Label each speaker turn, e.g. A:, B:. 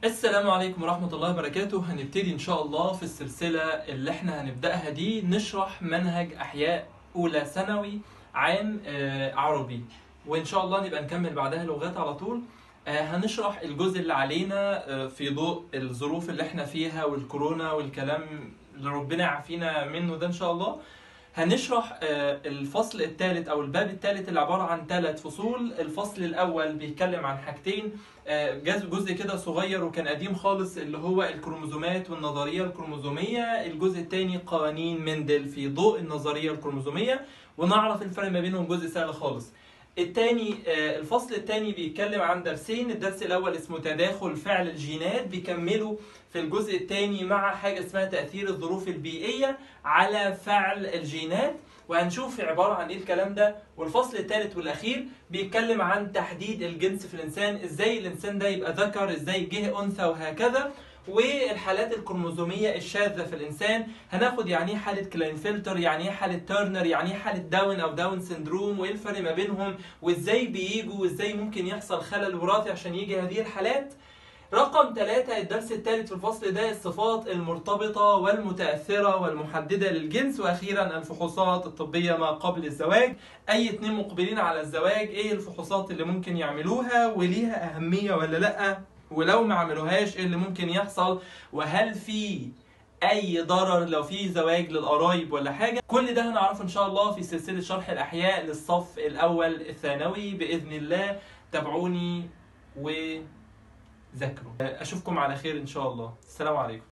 A: السلام عليكم ورحمة الله وبركاته هنبتدي إن شاء الله في السلسلة اللي احنا هنبدأها دي نشرح منهج أحياء أولى ثانوي عام آه، عربي وإن شاء الله نبقى نكمل بعدها لغات على طول آه، هنشرح الجزء اللي علينا آه، في ضوء الظروف اللي احنا فيها والكورونا والكلام اللي ربنا يعافينا منه ده إن شاء الله هنشرح آه، الفصل الثالث او الباب الثالث اللي عباره عن ثلاث فصول الفصل الاول بيتكلم عن حاجتين آه، جزء جزء كده صغير وكان قديم خالص اللي هو الكروموزومات والنظريه الكروموزوميه الجزء الثاني قوانين مندل في ضوء النظريه الكروموزوميه ونعرف الفرق ما بينهم جزء سهل خالص التاني آه، الفصل الثاني بيتكلم عن درسين الدرس الاول اسمه تداخل فعل الجينات بيكملوا في الجزء الثاني مع حاجه اسمها تاثير الظروف البيئيه على فعل الجينات وهنشوف عبارة عن ايه الكلام ده والفصل الثالث والاخير بيتكلم عن تحديد الجنس في الانسان ازاي الانسان ده يبقى ذكر ازاي جه انثى وهكذا والحالات الكروموزوميه الشاذه في الانسان هناخد يعني ايه حاله كلاينفلتر يعني ايه حاله تيرنر يعني ايه حاله داون او داون سندروم وايه الفرق ما بينهم وازاي بيجوا وازاي ممكن يحصل خلل وراثي عشان يجي هذه الحالات رقم ثلاثة الدرس الثالث في الفصل ده الصفات المرتبطة والمتأثرة والمحددة للجنس وأخيرا الفحوصات الطبية ما قبل الزواج أي اتنين مقبلين على الزواج إيه الفحوصات اللي ممكن يعملوها وليها أهمية ولا لأ ولو ما عملوهاش إيه اللي ممكن يحصل وهل في اي ضرر لو في زواج للقرايب ولا حاجه كل ده هنعرفه ان شاء الله في سلسله شرح الاحياء للصف الاول الثانوي باذن الله تابعوني و ذاكروا اشوفكم على خير ان شاء الله السلام عليكم